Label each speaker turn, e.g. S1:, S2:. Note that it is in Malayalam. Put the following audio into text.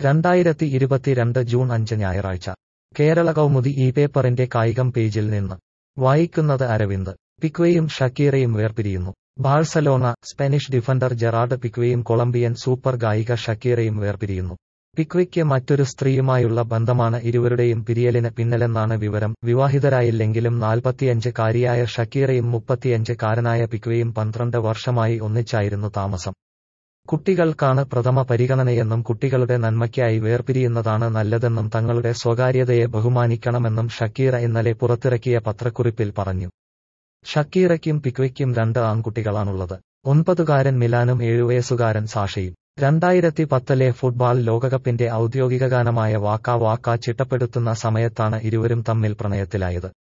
S1: രണ്ടായിരത്തി ഇരുപത്തിരണ്ട് ജൂൺ അഞ്ച് ഞായറാഴ്ച കേരള കൗമുദി ഈ പേപ്പറിന്റെ കായികം പേജിൽ നിന്ന് വായിക്കുന്നത് അരവിന്ദ് പിക്വയും ഷക്കീറയും വേർപിരിയുന്നു ബാഴ്സലോണ സ്പാനിഷ് ഡിഫൻഡർ ജെറാഡ് പിക്വയും കൊളംബിയൻ സൂപ്പർ ഗായിക ഷക്കീറയും വേർപിരിയുന്നു പിക്വയ്ക്ക് മറ്റൊരു സ്ത്രീയുമായുള്ള ബന്ധമാണ് ഇരുവരുടെയും പിരിയലിന് പിന്നിലെന്നാണ് വിവരം വിവാഹിതരായില്ലെങ്കിലും നാൽപ്പത്തിയഞ്ച് കാരിയായ ഷക്കീറയും മുപ്പത്തിയഞ്ച് കാരനായ പിക്വയും പന്ത്രണ്ട് വർഷമായി ഒന്നിച്ചായിരുന്നു താമസം കുട്ടികൾക്കാണ് പ്രഥമ പരിഗണനയെന്നും കുട്ടികളുടെ നന്മയ്ക്കായി വേർപിരിയുന്നതാണ് നല്ലതെന്നും തങ്ങളുടെ സ്വകാര്യതയെ ബഹുമാനിക്കണമെന്നും ഷക്കീറ ഇന്നലെ പുറത്തിറക്കിയ പത്രക്കുറിപ്പിൽ പറഞ്ഞു ഷക്കീറയ്ക്കും പിക്വയ്ക്കും രണ്ട് ആൺകുട്ടികളാണുള്ളത് ഒൻപതുകാരൻ മിലാനും ഏഴുവയസ്സുകാരൻ സാഷയും രണ്ടായിരത്തി പത്തിലെ ഫുട്ബോൾ ലോകകപ്പിന്റെ ഔദ്യോഗിക ഗാനമായ വാക്ക വാക്ക ചിട്ടപ്പെടുത്തുന്ന സമയത്താണ് ഇരുവരും തമ്മിൽ പ്രണയത്തിലായത്